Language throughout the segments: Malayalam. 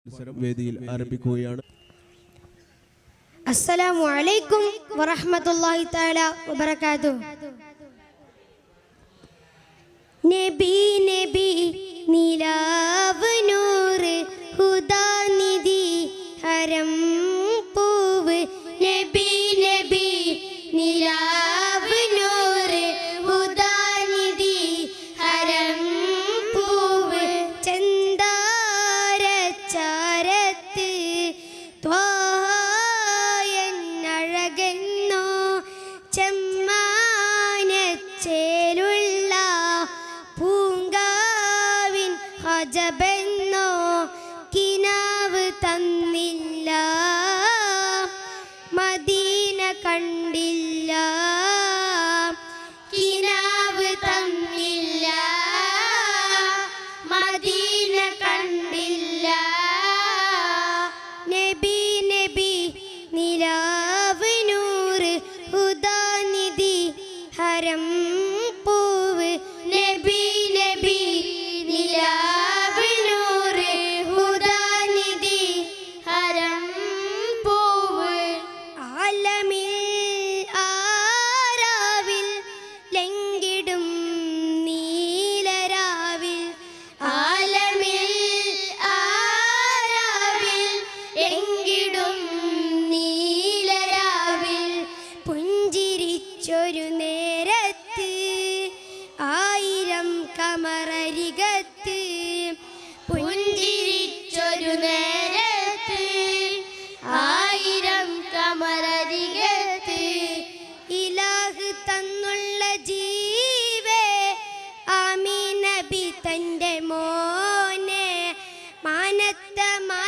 വേദിയിൽ ആരംഭിക്കുകയാണ് അസ്സലാമു അലൈക്കും വറഹ്മത്തുള്ളാഹി തആല വബറകാതുഹു നബി നബി നിലാവ് നൂറ് ഹുദാനിധി ഹരം പൂവ് നബി നബി നിലാവ് നൂറ് ഹുദാനിധി ഹരം പൂവ് ചന്ദാരച്ചാരത്ത് ത്വായന്നഴകെന്നോ ചെമ്മാനച്ചേലുള്ള പൂങ്കാവിൻ ഹജബെന്നോ കിനാവ് തന്നില്ല മദീന കണ്ടില്ല കിനാവ് തന്നില്ല മദീന കണ്ടില്ല നബി നബി നിലാവ് നൂറ് ഹുദാനിധി ഹരം പൂവ് നബി നബി നിലാവ് നൂറ് ഹുദാനിധി ഹരം പൂവ് ആലമിൽ ആരാവിൽ ലംഘിടും നീലരാവിൽ ആലമിൽ ആരാവിൽ ലംഘിടും നീലരാവിൽ പുഞ്ചിരിച്ചൊരു നേരത്ത് ആയിരം കമറരികത്ത് പുഞ്ചിരിച്ചൊരു നേരത്ത് ആയിരം കമറരികത്ത് ഇലാഹ് തന്നുള്ള ജീവേ ആമീനബി തൻ്റെ മോനെ മാനത്ത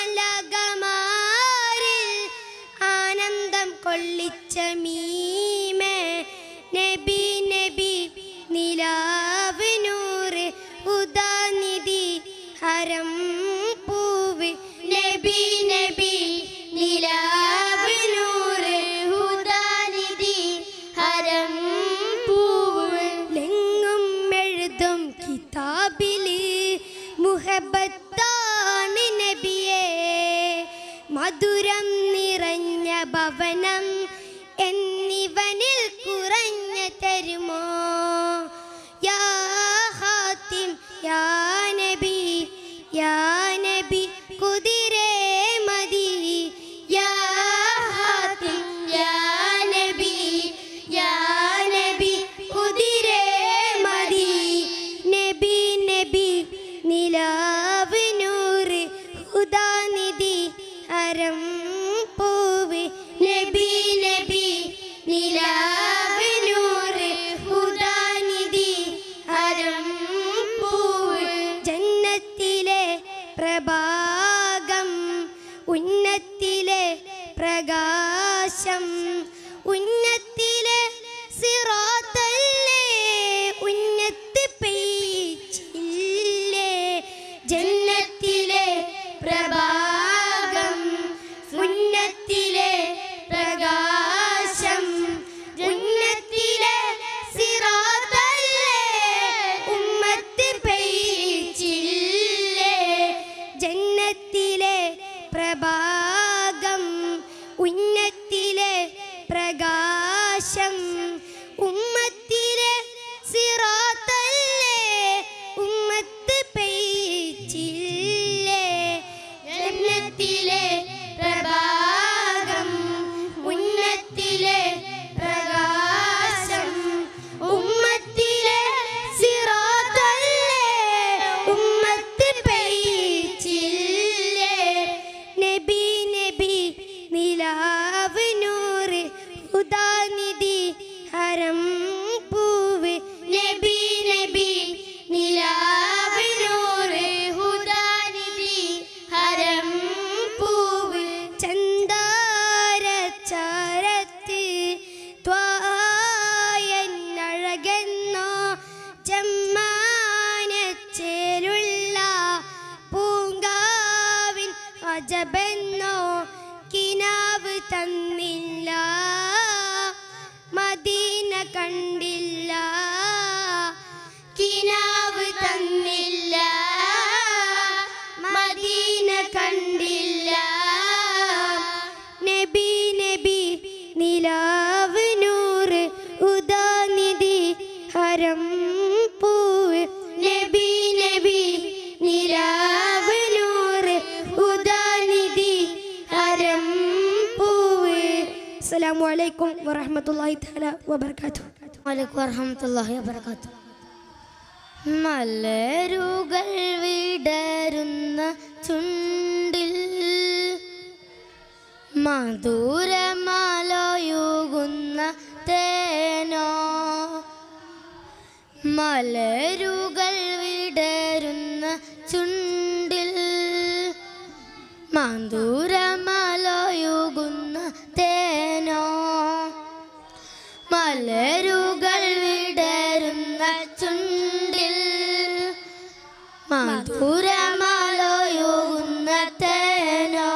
മലകമാരിൽ ആനന്ദം കൊള്ളിച്ച മീമേ നബി നബി നിലാവ് നൂറ് ഉദാനിധി ഹരം പൂവ് നബി നബി നിലാവ് നൂറ് ഉദാനിധി ഹരം പൂവ് ലെങ്ങും എഴുതും കിതാബില് മുഹബത്താണ് നബിയേ മധുരം നിറഞ്ഞ ഭവനം എന്നിവനിൽ കുറഞ്ഞ തരുമോ യാ ഹാത്തിം യാ നബി യാ നബി കുതിരേ മതി യാ ഹാത്തിം യാ നബി യാ നബി കുതിരേ മതി നബി നബി നിലാവ് നൂറ് ഹുദാനിധി ഹരം പൂവ് നബി നബി നിലാവ് നൂറ് ഹുദാനിധി ഹരം പൂവ് ജന്നത്തിലെ പ്രഭാഗം ഉന്നത്തിലെ പ്രകാശം ഉന്നത്തിലെ സിറാത്തല്ലേ ഉന്നത്ത് പെയ്ച്ചില്ലേ ജന്നത്തിലെ പ്രഭാഗം ഉന്നത്തിലെ പ്രകാശം ഉന്നത്തിലെ സിറാത്തല്ലേ ഉമ്മത്ത് പെയ്ച്ചില്ലേ ജന്നത്തിലെ പ്രഭാഗം ഉന്നത്തിലെ പ്രകാശം ഉമ്മത്തിലെ സിറാത്തല്ലേ ഉമ്മത്ത് പെയ്ച്ചില്ലേ ജന്നത്തിലെ പ്രഭാഗം ഉന്നത്തിലെ പ്രകാശം ഉമ്മത്തിലെ സിറാത്തല്ലേ ഉമ്മത്ത് പെയ്ച്ചില്ലേ നബി നബി നിലാവ് നൂറ് ഉദാനിധി ഹരം പൂവ് നബി നബി നിലാവ് നൂറ് ഹുദാനിധി ഹരം പൂവ് ചന്ദാരച്ചാരത്ത് ത്വായന്നഴകെന്നോ ചെമ്മാനച്ചേലുള്ള പൂങ്കാവിൻ അജബെന്നോ കിനാവ് തന്നില്ല മദീന കണ്ടില്ല കിനാവ് തന്നില്ല മദീന കണ്ടില്ല അസ്സലാമു അലൈക്കും വറഹ്മത്തുള്ളാഹി തആല വബറകാതുഹു വലൈക്കും വറഹമത്തുള്ളാഹി വബറകാത്തു മലരുകൾ വിടരുന്ന ചുണ്ടിൽ മധുരമാലയുകുന്ന തേനോ മലരുകൾ വിടരുന്ന ചുണ്ടിൽ മധുരമാലയുകുന്ന തേനോ മലരുകൾ വിടരുന്ന ചുണ്ടിൽ മധുരമാലയൊഴുകുന്ന തേനോ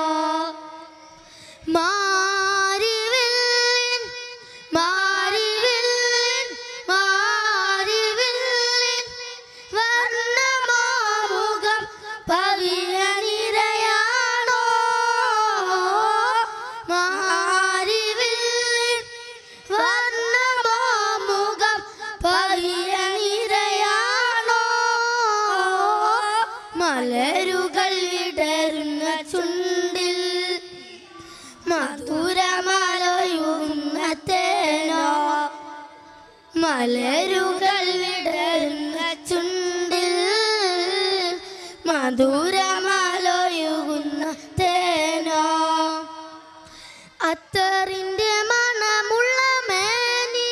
മാരിവില്ലിൻ മാരിവില്ലിൻ മാരിവില്ലിൻ വർണ്ണമാമുഖം പവിഴ നിരയാണോ മാരിവില്ലിൻ വർണ്ണമാമുഖം പവിഴ നിരയാണോ മലരുകൾ വിടരുന്ന ചുണ്ടിൽ മധുരമലയുന്ന തേനോ മലരുകൾ വിടരുന്ന ചുണ്ടിൽ മധുരമലയുന്ന തേനോ അത്തറിന്റെ മണമുള്ള മേനി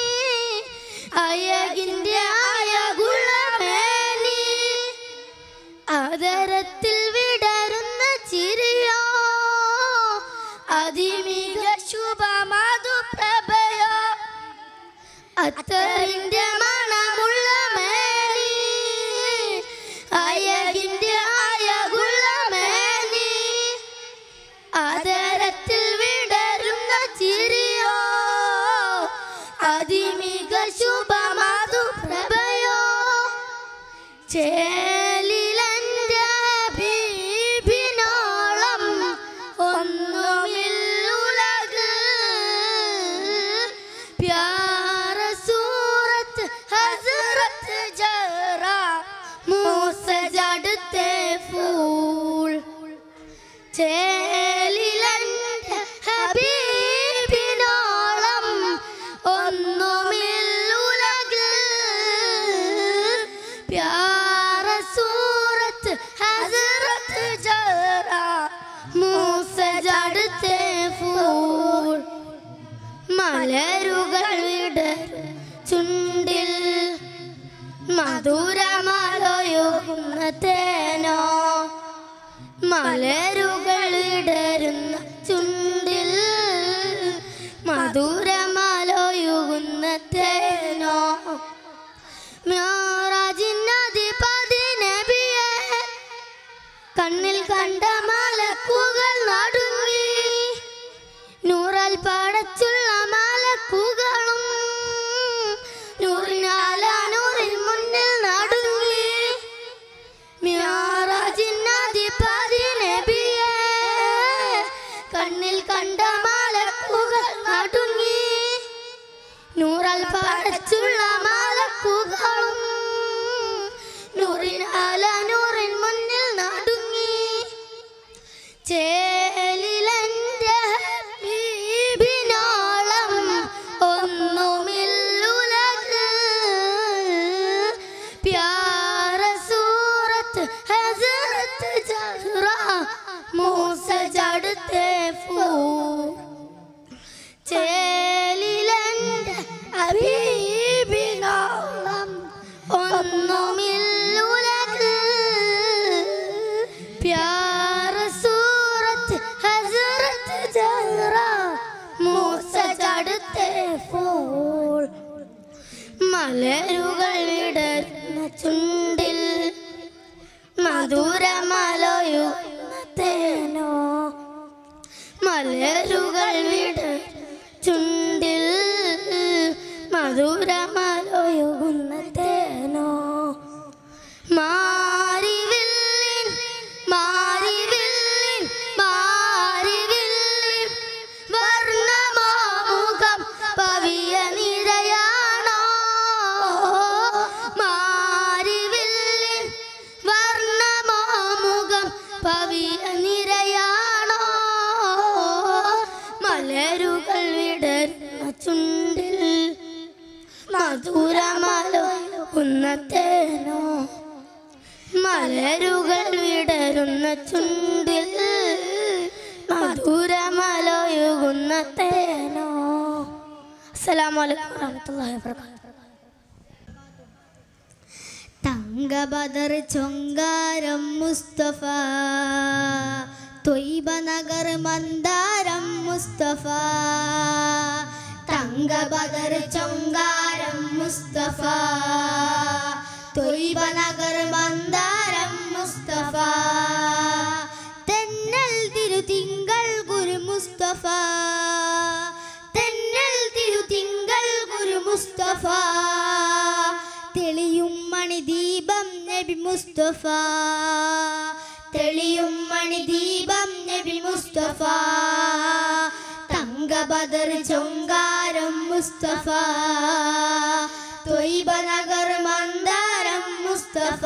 അയകിന്റെ അയകുള്ള മേനി അതരത്തിൽ വിടരുന്ന ചിരിയോ അതിമിക ശുഭമധു പ്രഭയോ അത്തറിന്റെ മണമുള്ള മേനി അയകിന്റെ അയകുള്ള മേനി അതരത്തിൽ വിടരുന്ന ചിരിയോ അതിമിക ശുഭമധു പ്രഭയോ ചേലിലന്റെ ഭീപിനോളം ഒന്നുമില്ലുലക് പ്യാര സൂറത്ത് ഹസ്രത്ത് ജറ മൂസ ജടുത്തെ ഫൂൾ ചേലിലന്റെ ഹബീബിനോളം ഒന്നുമില്ലുലക് പ്യാര സൂറത്ത് ഹസ്രത്ത് ജറ മൂസ ജടുത്തെ ഫൂൾ മലരുകൾ വിടരും ചുണ്ടിൽ മധുരമാലയൊഴുകുന്ന തേനോ മലരുകൾ വിടരുന്ന ചുണ്ടിൽ മധുരമാലയൊഴുകുന്ന തേനോ മ്യാറാജിനധിപതി നബിയെ കണ്ണിൽ കണ്ട മലക്കുകൾ നടുങ്ങി നൂറൽ പടച്ചുള്ള മലക്കുകളും നൂറിനാല നൂറിൻ മുന്നിൽ നടുങ്ങി മ്യാറാജിനധിപതി നബിയെ കണ്ണിൽ കണ്ട മലക്കുകൾ നടുങ്ങി നൂറൽ പടച്ചുള്ള മലക്കുകളും നൂറിനാല നൂറിൻ മുന്നിൽ നടുങ്ങി ചേലിലന്റെ ഹബീബിനോളം ഒന്നുമില്ലുലക് പ്യാര സൂറത്ത് ഹസ്രത്ത് ജഹ്റ മൂസ ജടുത്തെ ഫൂ ചേലിലന്റെ ഹബീബിനോളം ഒന്നുമില്ലുലക് പ്യാര സൂറത്ത് ഹസ്രത്ത് ജഹ്റ മൂസ ജടുത്തെ ഫൂൾ മലരുകൾ വിടർന്ന ചുണ്ടിൽ മധുരമലയുന്ന തേനോ മലരുകൾ വിട ചുണ്ടിൽ മധുരമലയൊഴുകുന്ന തേനോ മാരിവില്ലിൻ മാരിവില്ലിൻ മാരിവില്ലിൻ വർണ്ണമാമുഖം പവിയ നിരയാണോ മാരിവില്ലിൻ വർണ്ണമാമുഖം പവിയ നിരയാണോ മലരുകൾ വിട മധുരമലകുന്നത്തേനോ മലരുകൾ വിടരുന്ന ചുണ്ടിൽ മധുരമലയുകുന്ന തേനോ അസ്സലാമലൈക്കും വറഹ്മത്തുള്ളാഹി വബറകാതുഹു തങ്കബദർ ചൊങ്കാരം മുസ്തഫ തൊയ്ബ നഗർ മന്ദാരം മുസ്തഫ തങ്കബദർ ചൊങ്കാരം മുസ്തഫ തൊയ്ബ നഗർ മന്ദാരം മുസ്തഫ തെന്നൽ തിരുതിങ്കൾ ഗുരു മുസ്തഫ തെന്നൽ തിരുതിങ്കൾ ഗുരു മുസ്തഫ തെളിയും മണിദീപം നബി മുസ്തഫ തെളിയും മണിദീപം നബി മുസ്തഫ തങ്കബദർ ചൊങ്കാരം മുസ്തഫ തൊയ്ബ നഗർ മന്ദാരം മുസ്തഫ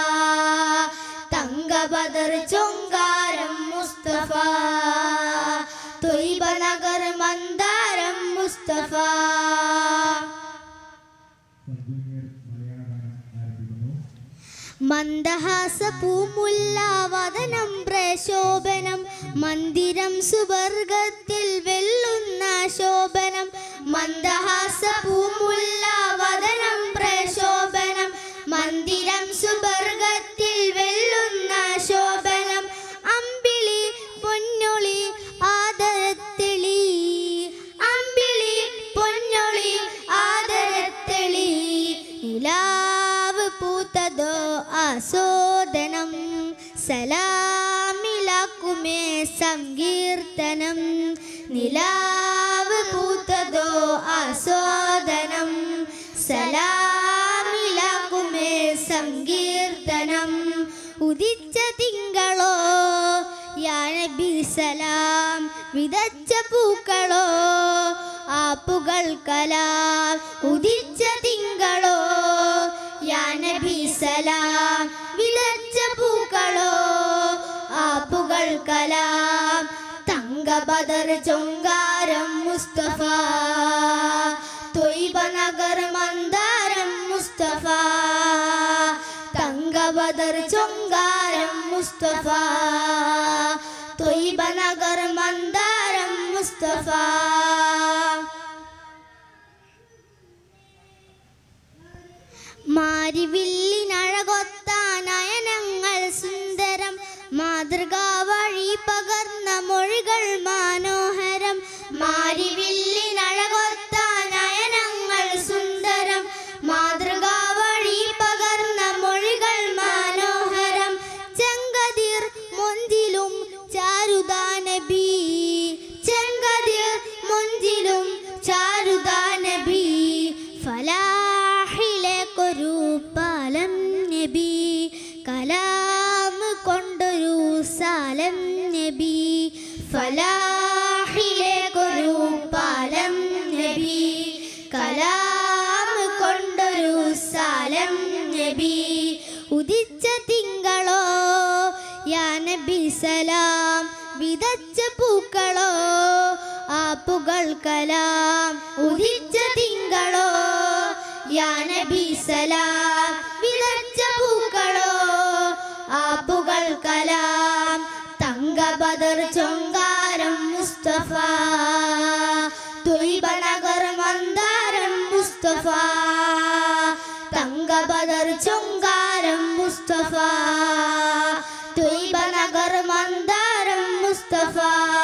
തങ്കബദർ ചൊങ്കാരം മുസ്തഫ തൊയ്ബ നഗർ മന്ദാരം മുസ്തഫ മന്ദഹാസ പൂമുല്ലാവദനം പ്രശോഭനം മന്ദിരം സുവർഗത്തിൽ വെല്ലുന്ന ശോഭനം മന്ദഹാസ പൂമുല്ലാവദനം പ്രശോഭനം മന്ദിരം സുവർഗത്തിൽ വെല്ലുന്ന ശോഭനം അമ്പിളി പൊന്നൊളി ആദരത്തെളി അമ്പിളി പൊന്നൊളി ആദരത്തെളി നിലാവ് പൂത്തതോ ആസ്വാദനം സലാമിലാക്കുമേ സങ്കീർത്തനം നിലാവ് പൂത്തതോ ആസ്വാദനം സലാമിലാക്കുമേ സങ്കീർത്തനം ഉദിച്ച തിങ്കളോ യാ നബി സലാം വിതച്ച പൂക്കളോ ആപ്പുകൾ കലാം ഉദിച്ച തിങ്കളോ യാ നബി സലാം വിതച്ച പൂക്കളോ ആപ്പുകൾ കലാം തങ്കബദർ ചൊങ്കാരം മുസ്തഫ തൊയ്ബ നഗർ മന്ദാരം മുസ്തഫ തങ്കബദർ ചൊങ്കാരം മുസ്തഫ തൊയ്ബ നഗർ മന്ദാരം മുസ്തഫ മാരിവില്ലിനഴകൊത്ത നയനങ്ങൾ സുന്ദരം മാതൃകാ വഴി പകർന്ന മൊഴികൾ മനോഹരം മാരിവില്ലിനഴകൊത്ത നയനങ്ങൾ സുന്ദരം മാതൃകാ വഴി പകർന്ന മൊഴികൾ മനോഹരം ചെങ്കതിർ മൊഞ്ചിലും ചാരുദാനബി ചെങ്കതിർ മൊഞ്ചിലും ചാരുദാനബി ഫലാഹിലേക്കൊരു പാലം നബി കലാം കൊണ്ടൊരു സാലം നബി ഫലാഹിലേക്കൊരു പാലം നബി കലാം കൊണ്ടൊരു സാലം നബി ഉദിച്ച തിങ്കളോ യാ നബി സലാം വിതച്ച പൂക്കളോ ആപ്പുകൾ കലാം ഉദിച്ച തിങ്കളോ യാ നബി സലാം വിതച്ച പൂക്കളോ ആപ്പുകൾ കലാം തങ്കബദർ ചൊങ്കാരം മുസ്തഫ തൊയ്ബ നഗർ മന്ദാരം മുസ്തഫ തങ്കബദർ ചൊങ്കാരം മുസ്തഫ തൊയ്ബ നഗർ മന്ദാരം മുസ്തഫ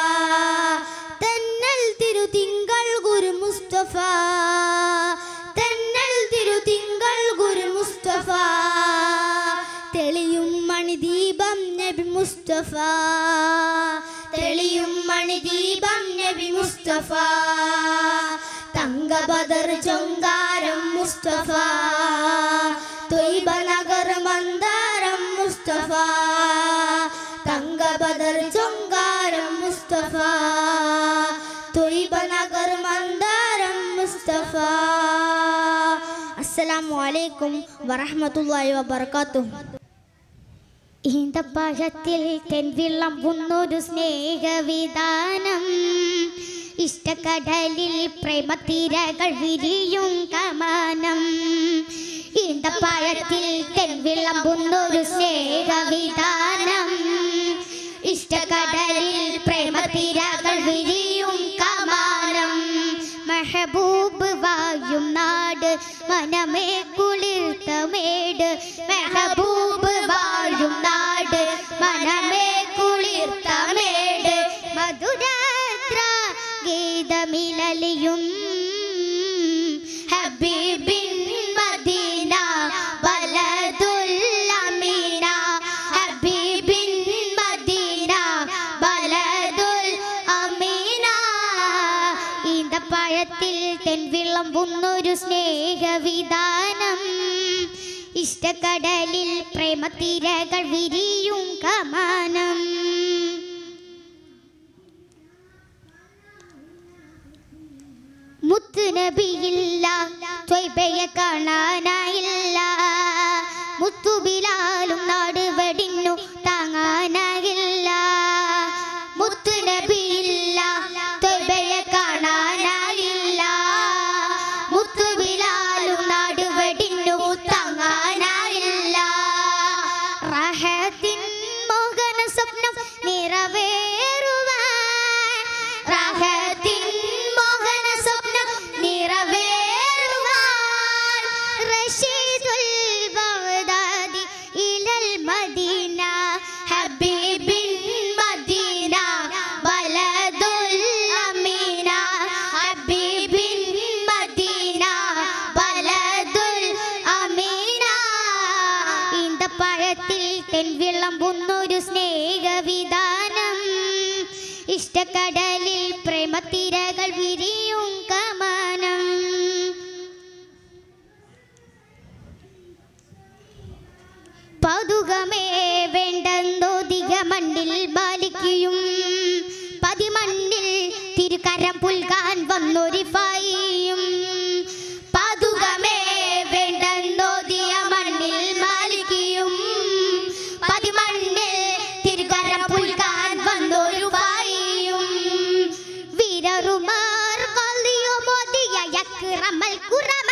തെന്നൽ തിരുതിങ്കൾ ഗുരു മുസ്തഫ തെന്നൽ തിരുതിങ്കൾ ഗുരു മുസ്തഫ തെളിയും മണിദീപം നബി മുസ്തഫ തെളിയും മണിദീപം നബി മുസ്തഫ തങ്കബദർ ചൊങ്കാരം മുസ്തഫ തൊയ്ബ നഗർ മന്ദാരം മുസ്തഫ തങ്കബദർ ചൊങ്കാരം മുസ്തഫ തൊയ്ബ നഗർ മന്ദാരം മുസ്തഫ അസ്സലാമു അലൈക്കും വറഹ്മത്തുള്ളാഹി വബർക്കാത്തുഹു ഈന്തപ്പഴത്തിൽ തെൻവിളമ്പുന്നൊരു സ്നേഹവിധാനം ഇഷ്ടക്കടലിൽ പ്രേമത്തിരകൾ വിരിയും കമാനം ഈന്തപ്പഴത്തിൽ തെൻവിളമ്പുന്നൊരു സ്നേഹവിധാനം ഇഷ്ടക്കടലിൽ പ്രേമത്തിരകൾ വിരിയും കമാനം മെഹബൂബ് വായും നാട് മനമേ കുളിർത്ത മേട് മെഹബൂബ് വാഴും നാട് മനമേ കുളിർത്ത മേട് മധുരാത്ര ഗീതമിലലിയും ഹബീബിൻ മദീന ബലദുൽ അമീന ഹബീബിൻ മദീന ബലദുൽ അമീന ഈന്തപ്പഴത്തിൽ തെൻവിളമ്പുന്നൊരു സ്നേഹവിധാനം ഇഷ്ടക്കടലിൽ പ്രേമത്തിരകൾ വിരിയും കമാനം മുത്തുനബിയില്ല ത്വയ്ബയെ കാണാനായില്ല മുത്തുബിലാലും നാട് വെടിഞ്ഞു താങ്ങാനായില്ല മുത്തുനബിയില്ല ത്വയ്ബയെ കാണാനായില്ല മുത്തുബിലാലും നാട് വെടിഞ്ഞു താങ്ങാനായില്ല റാഹത്തിൻ മോഹന സ്വപ്നം നിറവേറുവാൻ റാഹത്തിൻ മോഹന സ്വപ്നം നിറവേറുവാൻ റഷീദുൽ ബഗ്ദാദി ഇലൽ മദീന ഹബീബിൻ മദീന ബലദുൽ അമീന ഹബീബിൻ മദീന ബലദുൽ അമീന ഈന്തപ്പഴത്തിൽ തെൻവിളമ്പുന്നൊരു സ്നേഹവിധാനം ഇഷ്ടക്കടലിൽ പ്രേമത്തിരകൾ വിരിയും കമാനം പതുകമേ വേണ്ടെന്നോതിക മണ്ണിൽ ബാലിക്കുകയും പതിമണ്ണിൽ തിരുക്കരം പുൽകാൻ വന്നൊരു ഫായിയും പതുകമേ വേണ്ടെന്നോതിയ മണ്ണിൽ മാലിക്കുകയും പതിമണ്ണിൽ തിരുക്കരം പുൽകാൻ വന്നൊരു ഫായിയും വീരറുമാർ കൊല്ലിയോ മോദിയ യക്രമൽ കുറമ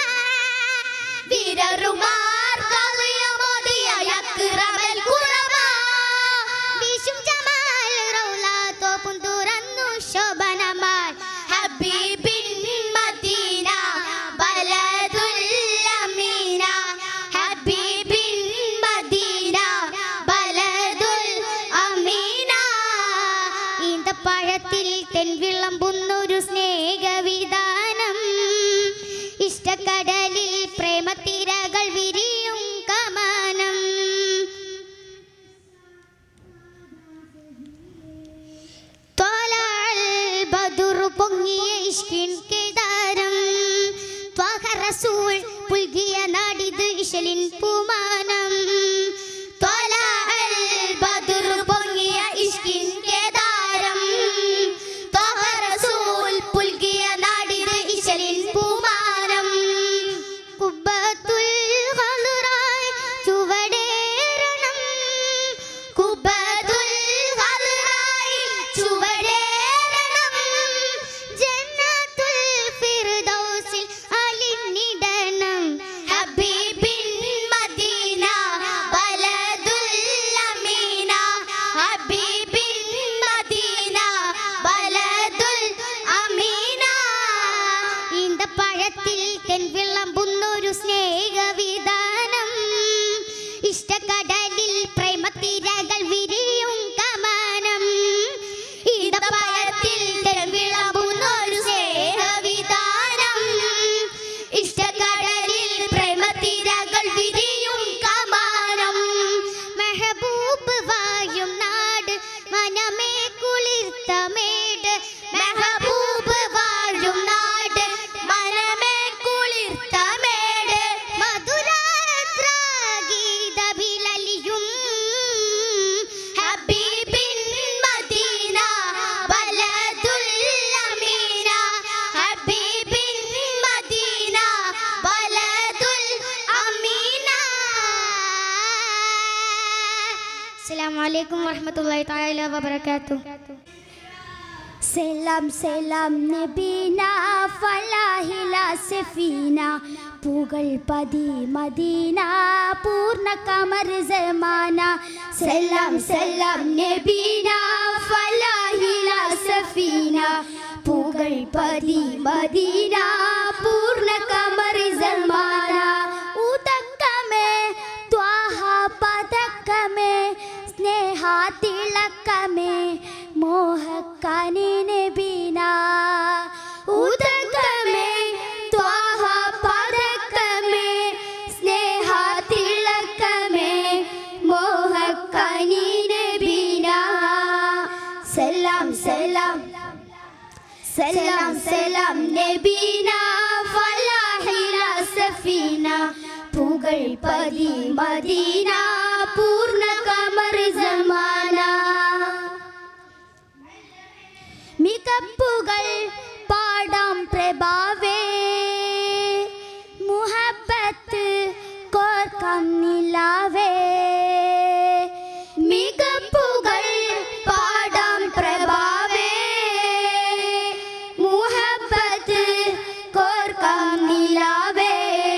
വീരറുമാർ കൊല്ലിയോ മോദിയ യക്രമൽ കുറമ വീശും ജമാൽ റൗല തോപ്പും തുറന്നു ശോഭനമാൽ ഹബീബിൻ മദീന ബലദുൽ അമീന ഹബീബിൻ മദീന ബലദുൽ അമീന ഈന്തപ്പഴത്തിൽ തെൻവിളമ്പുന്നൊരു സ്നേഹവിധാനം ഇഷ്ടക്കടലിൽ പ്രേമത്തിരകൾ വിരിയും കമാനം ത്വലാൽ ബദുർ പൊങ്ങിയ ഇഷ്കിൻ കേദാരം ത്വാഹ റസൂൽ പുൽകിയ നാടിത് ഇശലിൻ പൂമാനം ത്വലാൽ ബദുർ പൊങ്ങിയ ഇഷ്കിൻ കേദാരം ത്വാഹ റസൂൽ പുൽകിയ നാടിത് ഇശലിൻ പൂമാനം കുബ്ബത്തുൽ ഖൽറായ് ചുവടേറണം കുബ്ബത്തുൽ ഖൽറായ് ചുവടേറണം ജന്നത്തുൽ ഫിർദൗസിൽ അലിഞ്ഞിടണം ഹബീബിൻ മദീന ബലദുൽ അമീന ഹബീബിൻ മദീന ബലദുൽ അമീന ഈന്തപ്പഴത്തിൽ തെൻവിളമ്പുന്നൊരു സ്നേഹവിധാനം ഇഷ്ടക്കടലിൽ പ്രേമത്തിരകൾ വിരിയും കമാനം ഈന്തപ്പഴത്തിൽ തെൻവിളമ്പുന്നൊരു സ്നേഹവിധാനം ഇഷ്ടക്കടലിൽ പ്രേമത്തിരകൾ വിരിയും കമാനം മെഹബൂബ് വായും നാട് മനമേ കുളിർത്ത മേട് മെഹബൂബ് വാഴും നാട് മനമേ കുളിർത്ത മേട് മധുരാത്ര ഗീതവിലലിയും ഹബീബിൻ മദീന ബലദുൽ അമീന ഹബീബിൻ മദീന ബലദുൽ അമീന അസ്സലാമു അലൈക്കും വറഹ്മത്തുള്ളാഹി തആല വബറകാതുഹു സലാം സലാം നബീന ഫലാഹില സഫീന പൂകൾ പതി മദീന പൂർണ്ണ കമർ സമാന സലാം സലാം നബീന ഫലാഹില സഫീന പൂകൾ പതി മദീന പൂർണ്ണ കമർ സമാന ഉദക്കമേ ത്വാഹ പതക്കമേ സ്നേഹ തിളക്കമേ മോഹക്കനിനെ ബീന ഉദകമേ ത്വാഹ പതക്കമേ സ്നേഹ തിളക്കമേ മോഹക്കനിനെ ബീന സലാം സലാം സലാം സലാം നബീന ഫലാഹില സഫീന പൂകൾ പതി മദീന പൂർണ്ണ കമർ സമാന മികപ്പുകൾ പാടാം പ്രഭാവേ മുഹബത്ത് കോർക്കാം നിലാവേ മികപ്പുകൾ പാടാം പ്രഭാവേ മുഹബത്ത് കോർക്കാം നിലാവേ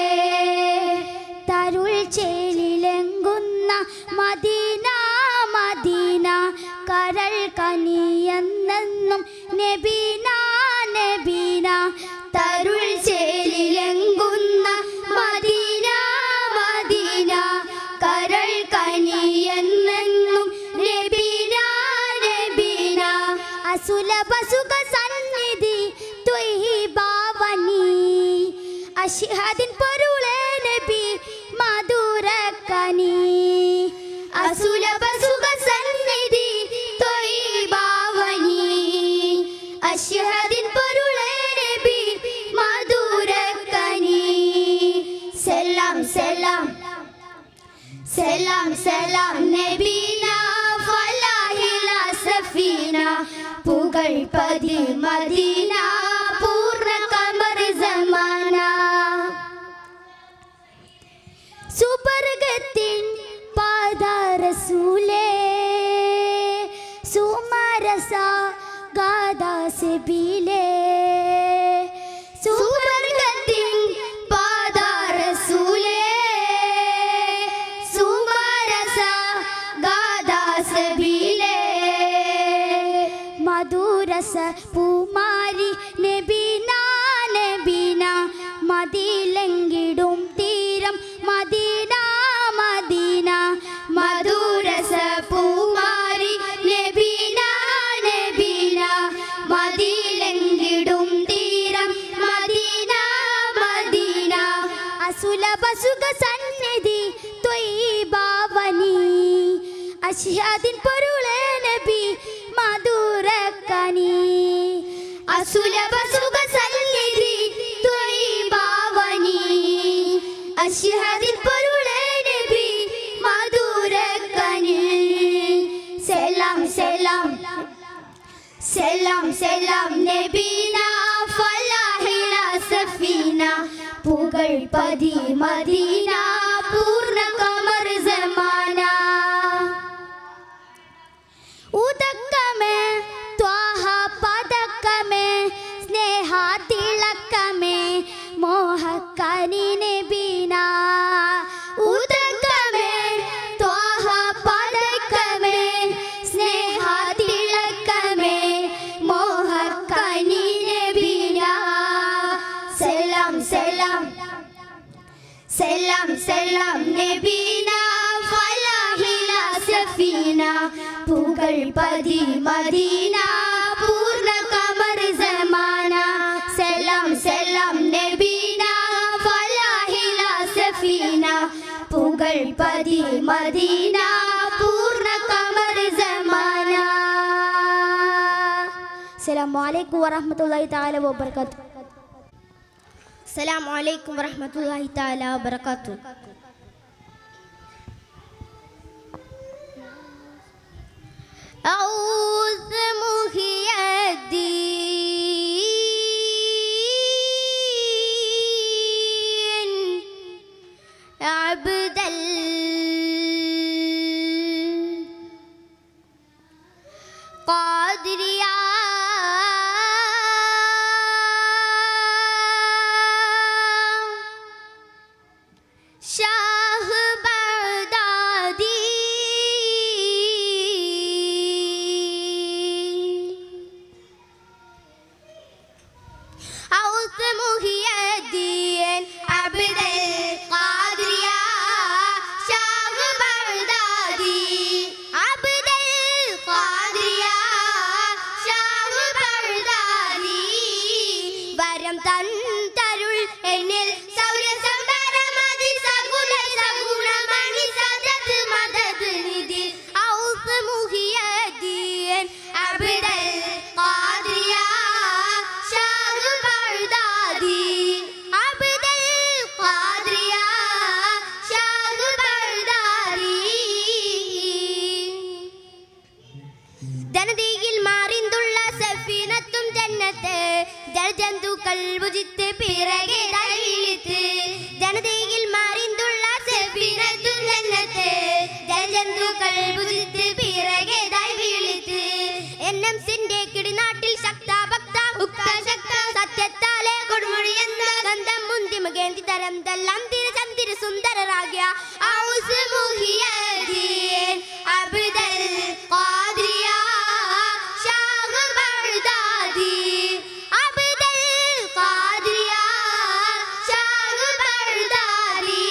തരുൾ ചേലിലെങ്കുന്ന മദീന മദീന കരൾ കനിയെന്നെന്നും നബീന നബീന തരുൾ ചേലിലെങ്കുന്ന മദീന മദീന കരൾ കനിയെന്നെന്നും നബീന നബീന അസുലഭ സുഖ സന്നിധി ത്വയി ഭാവനി അഷിഹാദിൻ പൊരുളെ നബി മധുരക്കനി അസുലഭ സുഖ സന്നിധി ത്വയി ഭാവനി അഷിഹാദിൻ പൊരുളെ നബി മധുരക്കനി സലാം സലാം സലാം സലാം നബീന ഫലാഹില സഫീന പുകൾ പതി മദീന പൂർണ്ണ കമർ സമാന സുബർഗത്തിൻ പാദാരസൂലേ സുമരസ ഗാദാസിബിലേ സുബർഗത്തിൻ പാദാരസൂലേ സുമരസ ഗാദാസിബിലേ മധുരസ പൂമാരി നബീന നബീന മതിലെങ്കിടും തീരം മദീന മദീന മധുരസ പൂമാരി നബീന നബീന മതിലെങ്കിടും തീരം മദീന മദീന അസുലഭ സുഖ സന്നിധി ത്വയി ഭാവനി അഷിഹാദിൻ പൊരുളെ നബി മധുരക്കനി അസുലഭ സുഖ സന്നിധി ത്വയി ഭാവനി അഷിഹാദിൻ പൊരുളെ നബി മധുരക്കനി സലാം സലാം സലാം സലാം നബീന ഫലാഹില സഫീന പുകൾ പതി മദീന പൂർണ്ണ കമർ സമാന ഉദക്കമേ ത്വാഹ പതക്കമേ സ്നേഹ തിളക്കമേ മോഹക്കനിനെ ബീന ഉദക്കമേ ത്വാഹ പതക്കമേ സ്നേഹ തിളക്കമേ മോഹക്കനിനെ ബീന സലാം സലാം സലാം സലാം നബീന ഫലാഹില സഫീന പുകൾ പതി മദീന പൂർണ്ണ കമർ സമാന സലാം സലാം നബീന ഫലാഹില സഫീന പുകൾ പതി മദീന പൂർണ്ണ കമർ സമാന അസ്സലാമു അലൈക്കും വറഹ്മത്തുള്ളാഹി തആല വബറകാതുഹു السلام عليكم ورحمة الله تعالى وبركاته أعوذ محي الدين عبد القادر يا ജന്നത്ത് ജലജന്തുക്കൾ ഭുജിത്ത് പിറകെ തള്ളിത്ത് ജനതയിൽ മാറിന്തുള്ള സെഫിനത്തും ജന്നത്ത് ജലജന്തുക്കൾ ഭുജിത്ത് പിറകെ വീളിത്ത് എന്നും സിന്റെ കിടിനാട്ടിൽ ശക്ത ഭക്ത ഉക്ത ശക്ത സത്യത്താലെ കൊടുമുടി എന്ന ഗന്ധം മുന്തി മുഖേന്തി തരം തെല്ലാം തിരുചന്തിരി സുന്ദരരാഗ്യ ഔസ് Muhiyuddin Abdul Qadir Shah Baghdadi Abdul Qadir Shah Baghdadi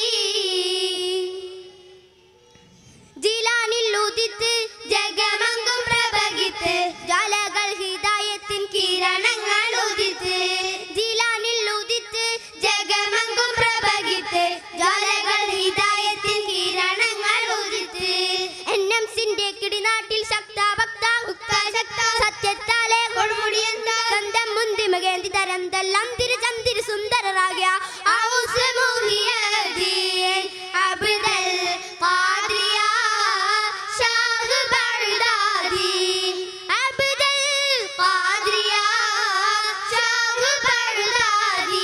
ജിലാനിൽ ഉദിത്ത് ജഗമങ്കും പ്രഭകിത്ത് ജ്വാലകൾ ഹിദായത്തിൻ കിരണങ്ങൾ ഉദിത്ത് ജിലാനിൽ ഉദിത്ത് ജഗമങ്കും പ്രഭകിത്ത് ജ്വാലകൾ ഹിദായത്തിൻ കിരണങ്ങൾ ഉദിത്ത് എന്നും സിന്റെ കിടിനാട്ടിൽ ശക്ത ഭക്ത ഉക്ത ശക്ത സത്യത്താലെ കൊടുമുടിയെന്ന ഗന്ധം മുന്തി മകേന്തി തരം തെല്ലാം തിരുചന്തിരി സുന്ദരരാഗ്യ ഔസ് Muhiyuddin Abdul Qadir Shah Baghdadi Abdul Qadir Shah Baghdadi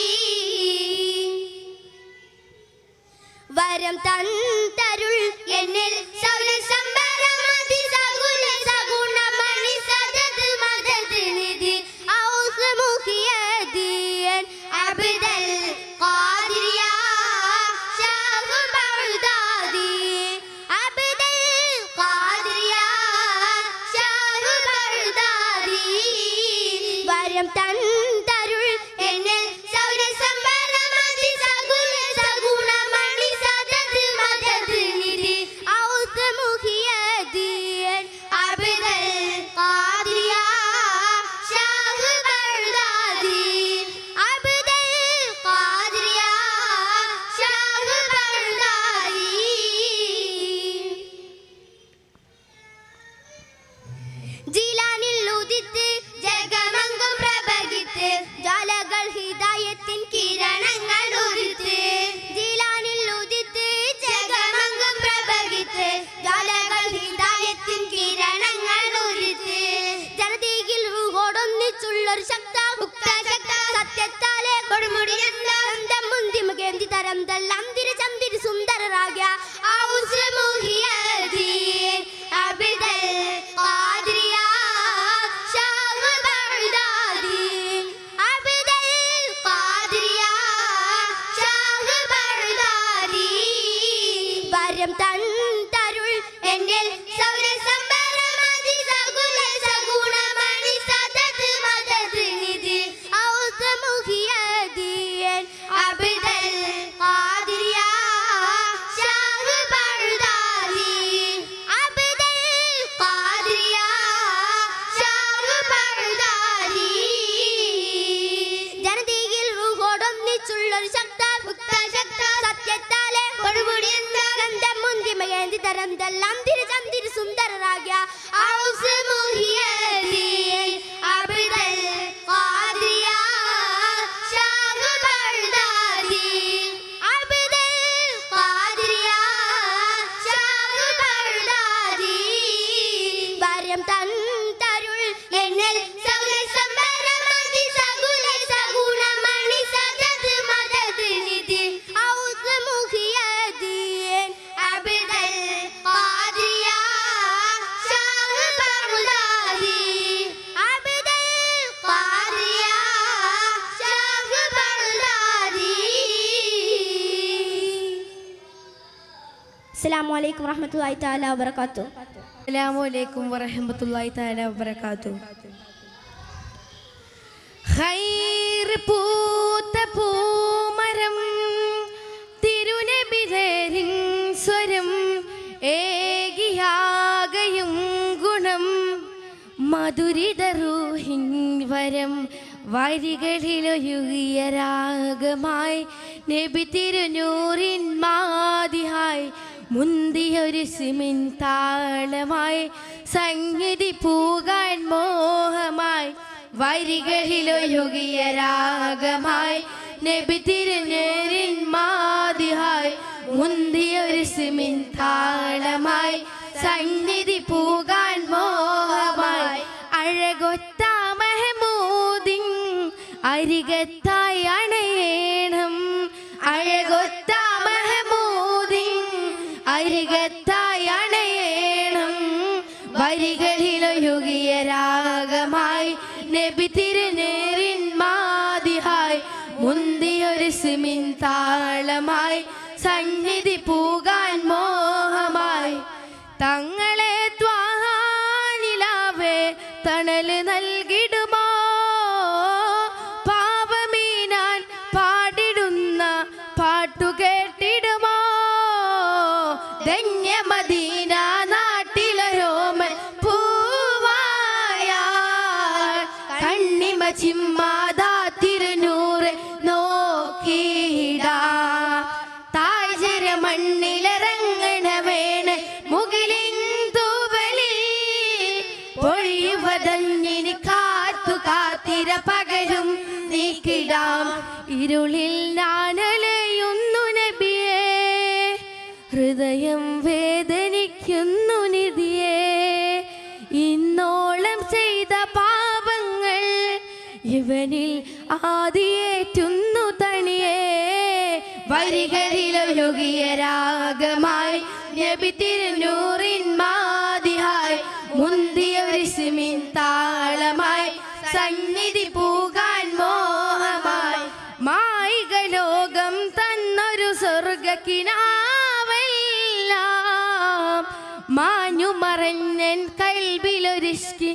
വരം തന്തരുൾ എന്നിൽ സൗര സംബരമതി സകുല സഗുണമണി സദത് മദത് നിധി ഔസ് Muhiyuddin Abdul Qadir Shah Baghdadi Abdul Qadir Shah Baghdadi വരം തന്തരുൾ എന്നിൽ സൗര സംബരമതി സകുല സഗുണമണി സദത് മദത് നിധി ഔസ് Muhiyuddin Abdul Qadir Shah Baghdadi Abdul Qadir Shah Baghdadi ജിലാനിൽ ഉദിത്ത് ജഗമങ്കം പ്രഭകിത്ത് ജ്വാലകൾ ഹിദായത്തിൻ കിരണങ്ങൾ ഉദിത്ത് ജിലാനിൽ ഉദിത്ത് ജഗമങ്കം പ്രഭകിത്ത് ജ്വാലകൾ ഹിദായത്തിൻ കിരണങ്ങൾ ഉദിത്ത് ജനതയിൽ റൂഹോടൊന്നിച്ചുള്ളൊരു ശക്ത ഉക്ത ശക്ത സത്യത്താലെ കൊടുമുടി ഗന്ധം മുന്തി മുഖേന്തി തരം തെല്ലാം തിരുചന്തിരി സുന്ദരരാഗ്യ ഔസ് Muhiyuddin Abdul Qadir Shah Baghdadi Abdul Qadir Shah Baghdadi വരം തന്തരുൾ എന്നിൽ സൗര സംബരമതി സകുല സഗുണമണി സദത് മദത് നിധി ഔസ് Muhiyuddin Abdul Qadir Shah Baghdadi Abdul Qadir Shah Baghdadi ജനതയിൽ റൂഹോടൊന്നിച്ചുള്ളൊരു ശക്ത ഭുക്ത ശക്ത സത്യത്താലെ കൊടുമുടി ഗന്ധം മുന്തി മകേന്തി തരം തെല്ലാം തിരുചന്തിരി സുന്ദരരാഗ്യ ഔസ് Muhiyuddin Abdul Qadir Shah Baghdadi Abdul Qadir Shah Baghdadi വരം തന്തരുൾ എന്നിൽ സൗര സംബരമതി സകുല സഗുണമണി സദത് മദത് നിധി ഔസ് Muhiyuddin Abdul Qadir Shah Baghdadi Abdul Qadir Shah Baghdadi അസ്സലാമു അലൈക്കും വറഹ്മത്തുള്ളാഹി തആല വബറകാതുഹു അസ്സലാമലൈക്കും വറഹമത്തല്ലാഹി തആല വബറകാതു ഖൈർ പൂത്ത പൂമരം തിരുനബിതരിൻ സ്വരം ഏകിയാകയും ഗുണം മധുരിതറൂഹിൻ വരം വരികളിലൊഴുകിയ രാഗമായി നബി തിരുനൂറിൻ മാതിഹായി മുന്തിയൊരു സിമിൻ താളമായി സംഗതി പൂകാൻ മോഹമായി വരികളിലൊഴുകിയ രാഗമായി നബി തിരുനേരിൻ മാതിഹായി മുന്തിയൊരു സിമിൻ താളമായി സന്നിധി പൂകാൻ മോഹമായി അഴകൊത്ത മെഹമൂ അരികത്തായി അണയേണം അഴകൊത്ത മഹമൂദിൻ അരികത്തായി അണയേണം വരികളിലൊഴുകിയ രാഗമായി നബി തിരുനേറിൻ മാതിഹായി മുന്തിയൊരു സിമിൻ താളമായി സന്നിധി പൂകാൻ മോഹമായി തങ്ങളെ ത്വാഹാനിലാവേ തണല് നൽകിടുമോ പാപമീനാൻ പാടിടുന്ന പാട്ടു കേട്ടിടുമോ ധന്യമദീന നാട്ടിലരോമൻ പൂവായ കണ്ണിമ ചിമ്മാതാ തിരുനൂറ് നോക്കിയിടാ താഴ്ചര മണ്ണിലിറങ്ങണ വേണ് മുകിലിൻ തൂവലിൽ പൊഴിവതഞ്ഞിന് കാത്തു കാത്തിര പകരും നീക്കിടാം ഇരുളിൽ ഞാനലയുന്നു നബിയേ ഹൃദയം വേദനിക്കുന്നു നിധിയേ ഇന്നോളം ചെയ്ത പാപങ്ങൾ ഇവനിൽ ആദിയേറ്റുന്നു തണിയേ വരികളിലൊഴുകിയ രാഗമായി നബി തിരുനൂറിൻ മാതിഹായി മുന്തിയ വിസ്മിൻ താളമായി സന്നിധി പൂകാൻ മോഹമായി മായിക ലോകം തന്നൊരു സ്വർഗക്കിനാവെല്ലാം മാഞ്ഞു മറഞ്ഞൻ കൽവിലൊരിഷ്ടി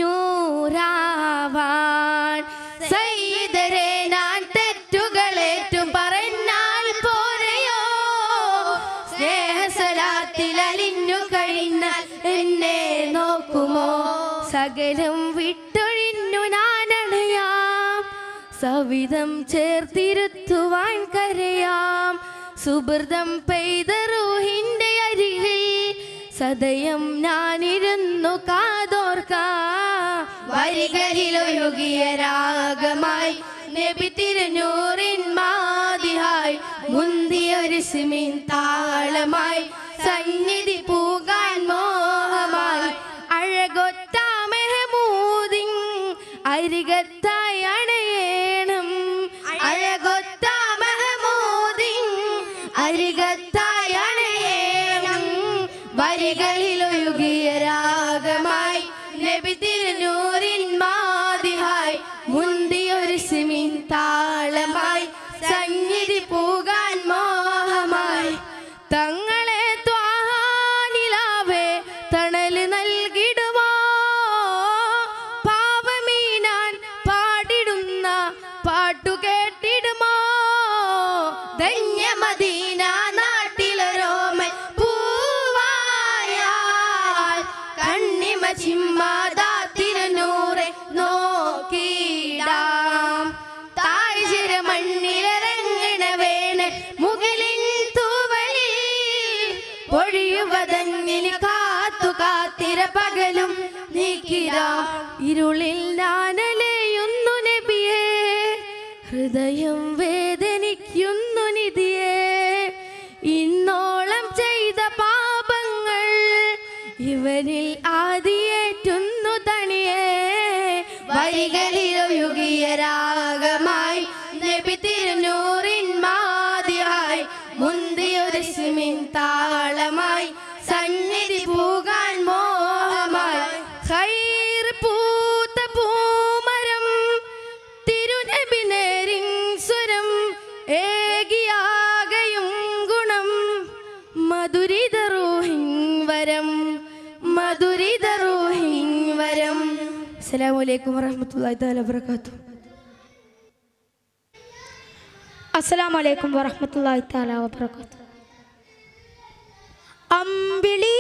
നൂറാവാൻ സയ്യിദരെ ഞാൻ തെറ്റുകളേറ്റും പറഞ്ഞാൽ പോരെയോ സ്നേഹസലാത്തിൽ അലിഞ്ഞു കഴിഞ്ഞാൽ എന്നെ നോക്കുമോ സകലം വിട്ടൊഴിഞ്ഞു ഞാനണയാം സവിധം ചേർത്തിരുത്തുവാൻ കരയാം സുഹൃതം പെയ്ത റൂഹിന്റെ അരികിൽ സദയം ഞാനിരുന്നു കാതോർക്കാം വരികളിലൊഴുകിയ രാഗമായി നബി തിരുനൂറിൻ മാതിഹായി മുന്തിയൊരു സിമിൻ താളമായി സന്നിധി പൂകാൻ മോഹമായി അഴകൊത്ത മെഹമൂദിൻ അരികത്തായി അണയേണം അഴകൊത്ത മെഹമൂദിൻ അരികത്തായി അണയേണം വരികളിലൊഴുകിയ രാഗമായി നബി തിരുനൂറിൻ മാതിഹായി മുന്തിയൊരു സിമിൻ താളമായി സന്നിധി പൂകാൻ മോഹമായി തങ്ങളെ ത്വാഹാനിലാവേ തണല് നൽകിടുമോ പാവമീനാൻ പാടിടുന്ന പാട്ടു കേട്ടിടുമോ ധന്യമദീന നാട്ടിലൊരോമൻ പൂവായാൽ കണ്ണിമ ചിമ്മാതാ തിരുനൂറെ നോക്കിടാം താഴ്ചിര മണ്ണിലിറങ്ങണ വേണ് മുകളിൻ തൂവലിൽ പൊഴിയുവതന്നിൽ കാത്തു കാത്തിര പകലും നീക്കിടാ ഇരുളിൽ ഞാനലയുന്നു നബിയേ ഹൃദയം വേദനിക്കുന്നു നിധിയേ ഇന്നോളം ചെയ്ത പാപങ്ങൾ ഇവരിൽ ആദിയേറ്റുന്നു തണിയേ വരികളിലൊഴുകിയ രാഗമായി നബി തിരുനൂറിൻ മാതിയായി മുന്തിയൊരു സിമിൻ താളമായി സന്നിധി പൂകാൻ മോഹമായി ഖൈർ പൂത്ത പൂമരം തിരുനബി നേരിൻ സ്വരം ഏകിയാകയും ഗുണം മധുരിത റൂഹിൻ വരം മധുരിത റൂഹിൻ വരം അസ്സലാമു അലൈക്കും വറഹ്മത്തുള്ളാഹി തആല വബറകാതുഹു അസ്സലാമു അലൈക്കും വറഹ്മത്തുള്ളാഹി തആല വബറകാതുഹു അമ്പിളി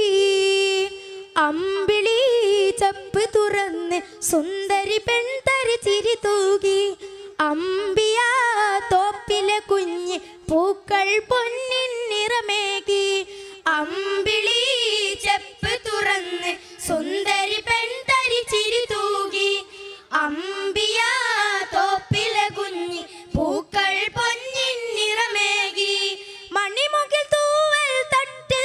അമ്പിളി ചപ്പ് തുറന്ന് സുന്ദരി പെൺതരി ചിരി തൂകി അമ്പിയ തോപ്പിലെ കുഞ്ഞ് പൂക്കൾ പൊന്നിൻ നിറമേകി അമ്പിളി ചെപ്പ് തുറന്ന് സുന്ദരി പെൺതരി ചിരി തൂകി അമ്പിയ തോപ്പിലെ കുഞ്ഞ് പൂക്കൾ പൊന്നിൻ നിറമേകി മണിമുകിൽ തൂവൽ തട്ട്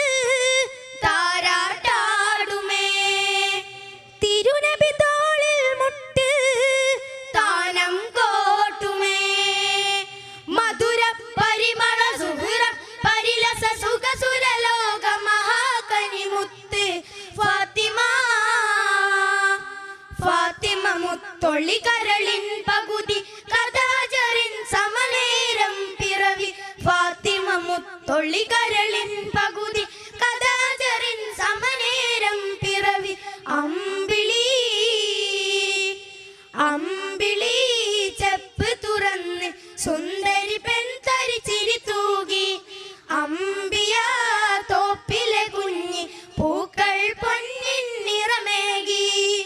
താരാട്ടാടുമേ തിരുനബി തോളിൽ മുട്ട് താനം കോരുമേ മുത്തൊള്ളി കരളിൻ പകുതി കഥാചറിൻ സമനേരം പിറവി ഫാത്തിമ മുത്തൊള്ളി കരളിൻ പകുതി കഥാചറിൻ സമനേരം പിറവി അമ്പിളി അമ്പിളി ചെപ്പ് തുറന്ന് സുന്ദരി പെൺ തരിച്ചിരി തൂകി അമ്പിയ തോപ്പിലെ കുഞ്ഞി പൂക്കൾ പൊന്നിൻ നിറമേകി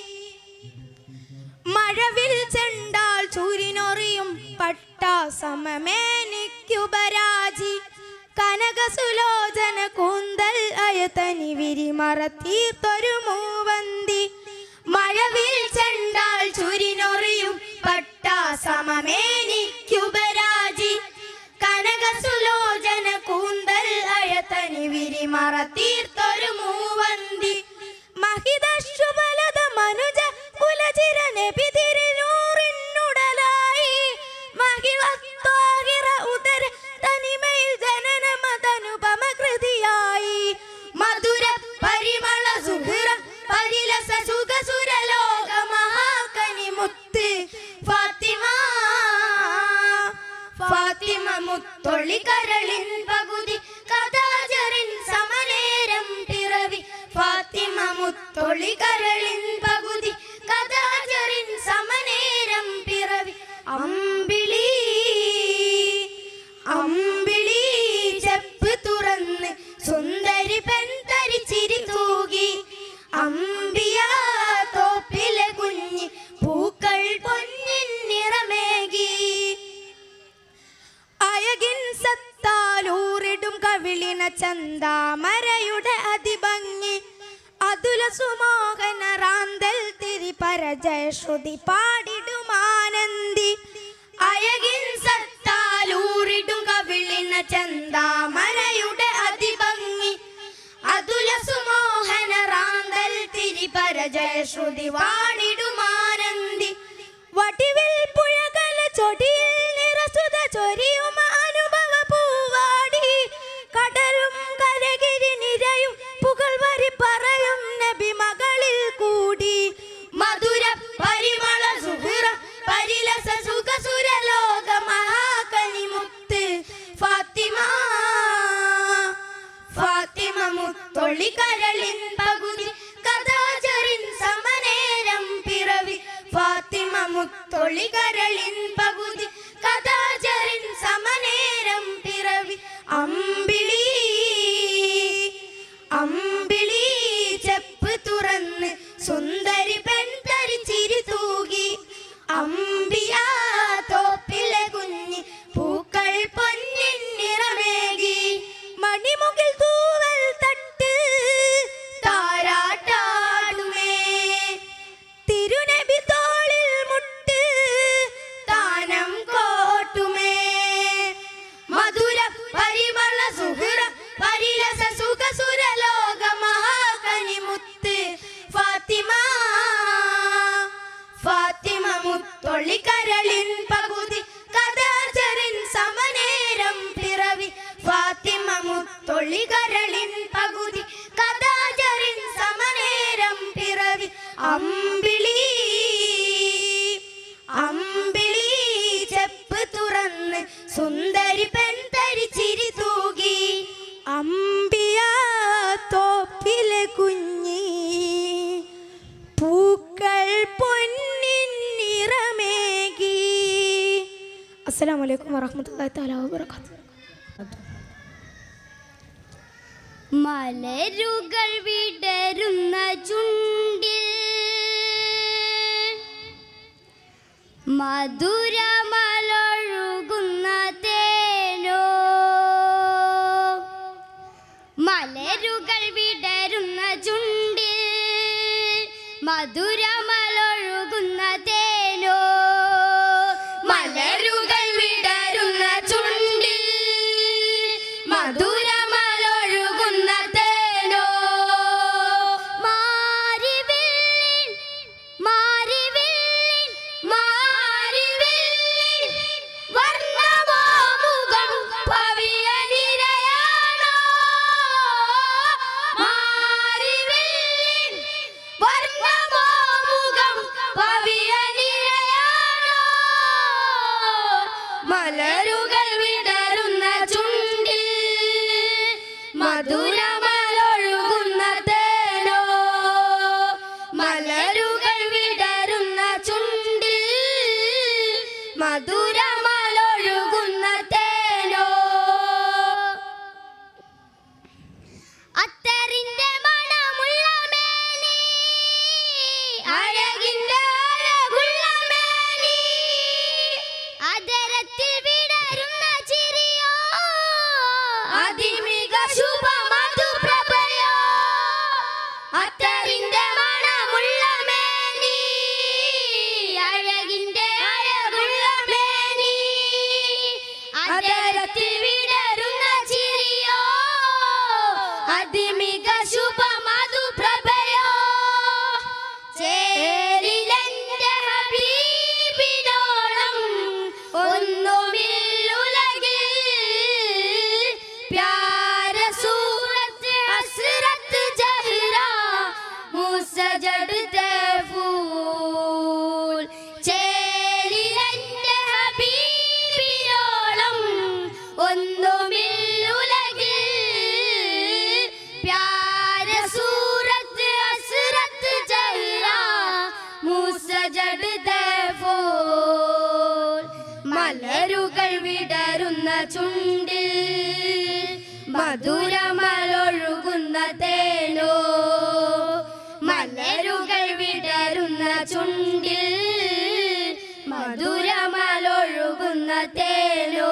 മഴവിൽ ചെണ്ടാൽ ചൂരിനൊറിയും പട്ട സമമേനിക്കുപരാജി കനകസുലോചന കൂന്തൽ അയതനി വിരിമറത്തീർത്തൊരു മൂവന്തി മഴവിൽ ചെണ്ടാൽ ചുരിനൊറിയും പട്ട സമമേനിക്കുപരാജി കനകസുലോചന കൂന്തൽ അഴതനി വിരിമറത്തീർത്തൊരു മൂവന്തി മഹിതശുബലത മനുജ കുലചിര നബിതിരിനൂറിനുടലായി മഹിവത്വാഹിറ ഉദര തനിമയിൽ ജനന മതനുപമ കൃതിയായി മധുര പരിമള സുഹൃ പരിലസ സുഖ സുരലോക മഹാകനി മുത്ത് ഫാത്തിമ ഫാത്തിമ മുത്തൊള്ളി കരളിൻ പകുതി കഥാചറിൻ സമനേരം പിറവി ഫാത്തിമ മുത്തൊള്ളി കരളിൻ പകുതി കഥാചറിൻ സമനേരം പിറവി അമ്പിളി അമ്പിളി ചെപ്പ് തുറന്ന് സുന്ദരി പെൺ തരിച്ചിരി തൂകി അമ്പിയ തോപ്പിലെ കുഞ്ഞി പൂക്കൾ പൊന്നിൻ നിറമേകി അയകിൻ സത്താലൂറിടും കവിളിന ചന്താമരയുടെ അതിഭംഗി അതുല സുമോഹന റാന്തൽ തിരി പരജയശ്രുതി പാടിടുമാനന്ദി അയകിൻ സത്താലൂറിടും കവിളിന ചന്താമരയുടെ അതിഭംഗി അതുല സുമോഹന റാന്തൽ തിരി പരജയശ്രുതി വാണിടുമാനന്ദി വടിവിൽ പുഴകല ചൊടിയിൽ നിറസുത ചൊരിയും അനുഭവ പൂവാടി കടലും കരകിരി നിരയും പുകൾ വരി പറയും നബി മകളിൽ കൂടി മധുര പരിമള സുഹൃ പരിലസ സുഖ സുരലോക മഹാകനി മുത്ത് ഫാത്തിമ ഫാത്തിമ മുത്തൊള്ളി കരളിൻ പകുതി കഥാചറിൻ സമനേരം പിറവി ഫാത്തിമ മുത്തൊള്ളി കരളിൻ പകുതി കഥാചറിൻ സമനേരം പിറവി അമ്പിളി അമ്പിളി ചെപ്പ് തുറന്ന് സുന്ദരി പെൺ തരിച്ചിരി തൂകി അമ്പിയ തോപ്പിലെ കുഞ്ഞി പൂക്കൾ പൊന്നിൻ നിറമേകി മണിമുകിൽ തൂവൽ തട്ട് താരാട്ടാടുമേ തിരുനബി തോളിൽ മുട്ട് താനം കോട്ടുമേ മധുര പരിമള സുഹൃ പരിലസ സുഖ സുരലോക മഹാകനി മുത്ത് ഫാത്തിമ ഫാത്തിമ മുത്തൊള്ളി കരളിൻ പകുതി കഥാചരിൻ സമനേരം പിറവി ഫാത്തിമ മുത്തൊള്ളി കരളിൻ പകുതി കഥാചരിൻ സമനേരം പിറവി അമ്പിളി അമ്പിളി ചെപ്പ് തുറന്ന് സുന്ദരി പെൺ തരിച്ചിരി തൂകി അമ്പിയ തോപ്പിലെ കുഞ്ഞി പൂക്കൾ പൊന്നിൻ നിറമേകി അസ്സലാമു അലൈക്കും വറഹ്മത്തുള്ളാഹി തആല വബറകാതുഹു മലരുകൾ വിടരുന്ന ചുണ്ടിൽ മധുരമലൊഴുകുന്ന തേനോ മലരുകൾ വിടരുന്ന ചുണ്ടിൽ മധുരമലൊഴുകുന്ന തേനോ മലരുകൾ വിടരുന്ന ചുണ്ടിൽ മധുരമലൊഴുകുന്ന തേനോ മാരിവില്ലിൻ മാരിവില്ലിൻ മാരിവില്ലിൻ മലരുകൾ വിടരുന്ന ചുണ്ടിൽ മധുരമലൊഴുകുന്ന തേനോ മലരുകൾ വിടരുന്ന ചുണ്ടിൽ മധുരമലൊഴുകുന്ന തേനോ അത്തറിന്റെ മണമുള്ള മേനി അഴകിന്റെ അഴകുള്ള മേനി അതരത്തിൽ വിടരുന്ന ചിരിയോ അതിമിക ശുഭ മധുപ്രഭയോ അത്തറിന്റെ മണമുള്ള മേനി അഴകിന്റെ അഴകുള്ള മേനി അതരത്തിൽ വിടരുന്ന ചിരിയോ അതിമിക ശുഭ മധുപ്രഭയോ ചേരിലെന്റെ ഹബീബിനോളം ഒന്നുമില്ലുലകിൽ പ്യാര സൂറത്ത് ഹസ്രത്ത് ജഹ്റ മുസജഡ് തഫൂൽ ചേരിലെന്റെ ഹബീബിനോളം ഒന്നുമില്ലുലകിൽ പ്യാര സൂറത്ത് ഹസ്രത്ത് ജഹ്റ മുസജഡ് തഫൂൽ മലരുകൾ വിടരുന്ന ചുണ്ടിൽ മധുരമലൊഴുകുന്ന തേനോ മലരുകൾ വിടരുന്ന ചുണ്ടിൽ മധുരമലൊഴുകുന്ന തേനോ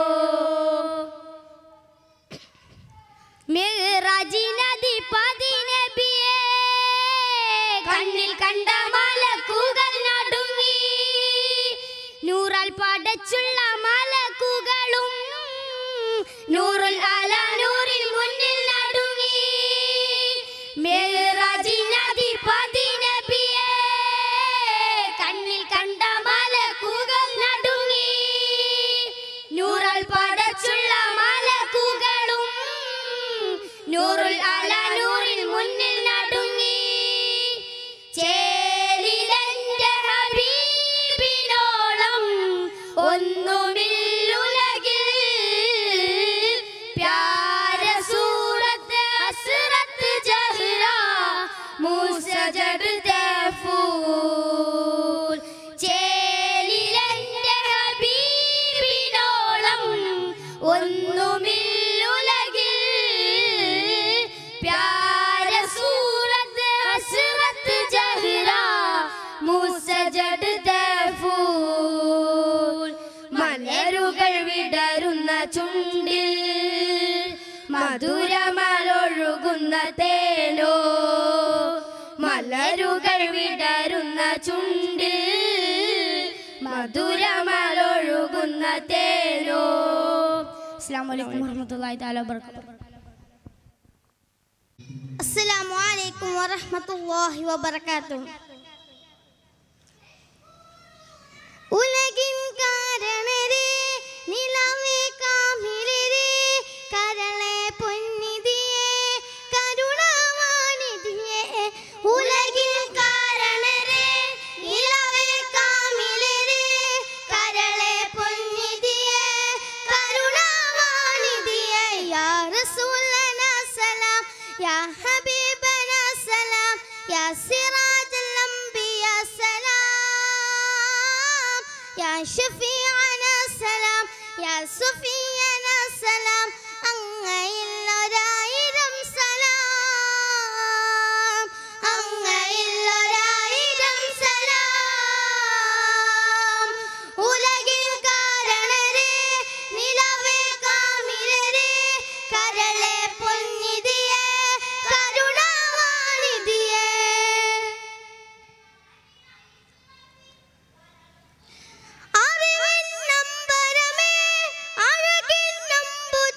മിറാജി നദി പതിനബിയെ കണ്ണിൽ കണ്ട മലക്കുകൾ നടുങ്ങി നൂറാൽ പടച്ചുള്ള മലക്കുകളും നൂറുൽ അല നൂറിൽ മുന്നിൽ നടുങ്ങി മിറാജി നദി പതിനബിയെ കണ്ണിൽ കണ്ട മലക്കുകൾ നടുങ്ങി നൂറാൽ പടച്ചുള്ള മലക്കുകളും നൂറുൽ അല നൂറിൽ മുന്നിൽ നടുങ്ങി ചേലിലെന്റെ ഹബീബിനോളം ഒന്നുമില്ലുലകിൽ പ്യാര സൂറത്ത് ഹസ്രത്ത് ജഹ്റ മൂസജഡ് തഫൂൽ ചേലിലെന്റെ ഹബീബിനോളം ഒന്നുമില്ലുലകിൽ പ്യാര സൂറത്ത് ഹസ്രത്ത് ജഹ്റ മൂസജഡ് തഫൂൽ മലരുകൾ വിടരുന്ന ചുണ്ടിൽ മധുരമലൊഴുകുന്ന തേനോ മലരുകൾ വിടരുന്ന ചുണ്ടിൽ മധുരമലൊഴുകുന്ന തേനോ അസ്സാം വലൈക്കും വർഹമത്തല്ലാഹി തആല വബറകാതുഹു അസ്സലാമു അലൈക്കും വറഹ്മത്തുള്ളാഹി വബറകാതുഹു ഉലകിൻ കാരണരേ നിലവേ കാമിരരേ കരളെ പൊന്നിതിയേ കരുണാവാനിധിയേ ഉലകിൻ കാരണരേ നിലവേ കാമിലരേ കരളെ പൊന്നിതിയേ കരുണാവാനിധിയേ യാ റസൂലന സലാം യാ ഹബീബന സലാം യാ സിറാജൽ അംബിയ സലാം യാ ഷഫീഅന സലാം യാ സുഫിയന സലാം അങ്ങയിലൊരായിരം സലാം അങ്ങയിലൊരായിരം സലാം ഉലകിൽ കാരണരേ നിലവേ കാമിലരേ കരളെ പൊന്നിതിയേ കരുണാവാനിധിയേ അറിവിൻ നമ്പരമേ അഴകിൻ നമ്പു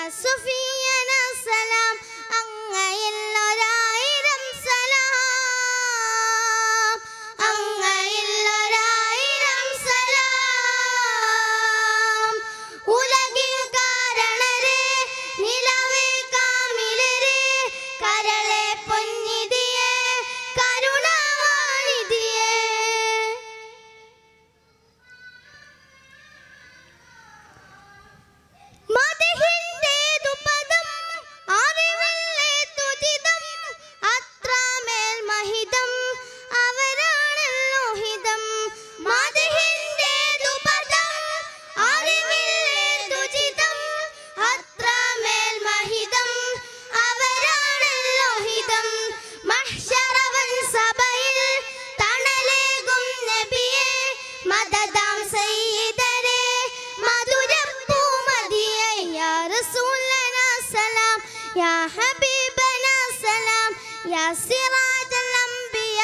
സുഫിയന സലാം അങ്ങയില്ലൊരായിരം സലാം അങ്ങയില്ലൊരായിരം സലാം ഉലകിൽ കാരണരെ നിലവേ കാമിലരെ കരളെ പൊന്നിതിയെ കരുണാവാണിതിയെ മതിഹിന്റേതു പദം അറിവില്ലേതുചിതം അത്രമേൽ മഹിതം അവരാണല്ലോ ഹിതം മതിഹിന്റേതു പദം അറിവില്ലേതുചിതം അത്രമേൽ മഹിതം അവരാണല്ലോ ഹിതം മഹ്ശറവൻ സഭയിൽ തണലേകും നബിയെ മദദാം സയ്യിദരെ മധുരപ്പൂമതിയെ യാ റസൂലന സലാം യാ ഹബീബന സലാം യാ സിറാജൽ അംബിയ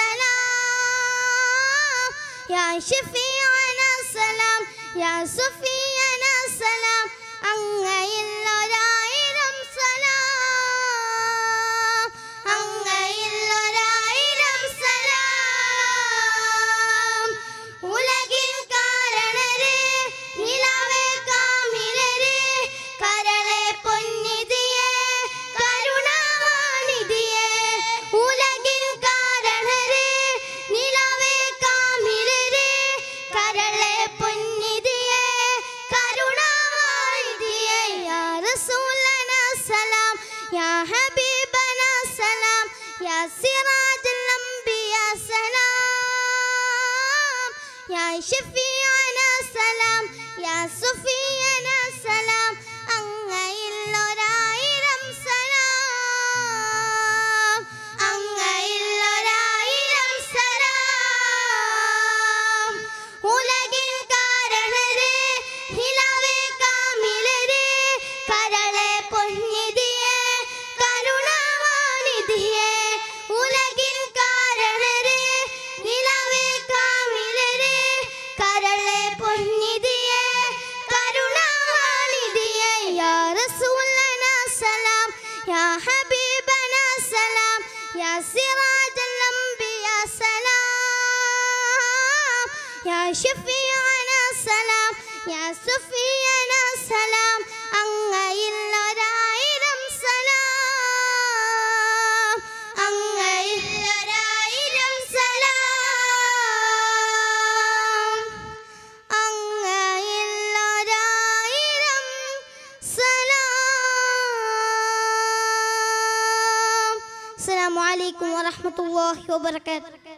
സലാം യാ ഷഫീഅന സലാം യാ സുഫിയന സലാം അങ്ങയില്ലൊരായിരം സലാം അങ്ങയില്ലൊരായിരം സലാം ഉലകിൻ കാരണരെ നിലവേ കാമിലരെ കരളെ പൊന്നിതിയെ കരുണാവാണിതിയെ ഉലകിൻ കാരണരെ നിലവേ കാമിലരെ കരളെ പൊന്നിതിയെ കരുണാവാണിതിയെ യാ റസൂലന സലാം യാ ഹബീബന സലാം യാ സിറാജൽ അംബിയ സലാം യാ ഷഫീഅന സലാം യാ സുഫിയന സലാം അങ്ങയില്ലൊരായിരം സലാം അങ്ങയില്ലൊരായിരം സലാം ഉലകിൻ കാരണരെ നിലവേ കാമിലരെ കരളെ പൊന്നിതിയെ കരുണാവാണിതിയെ ഉലകിൻ കാരണരെ നിലവേ കാമിലരെ കരളെ പൊന്നിതിയെ കരുണാവാണിതിയെ യാ റസൂലന സലാം യാ ഹബീബന സലാം യാ സിറാജൽ അംബിയ സലാം യാ ഷഫീഅന സലാം യാ സുഫിയന സലാം അങ്ങയില്ലൊരായിരം സലാം അങ്ങയില്ലൊരായിരം സലാം അങ്ങയില്ലൊരായിരം സലാം അസ്സലാമു അലൈക്കും വറഹ്മത്തുള്ളാഹി വബറകാതുഹു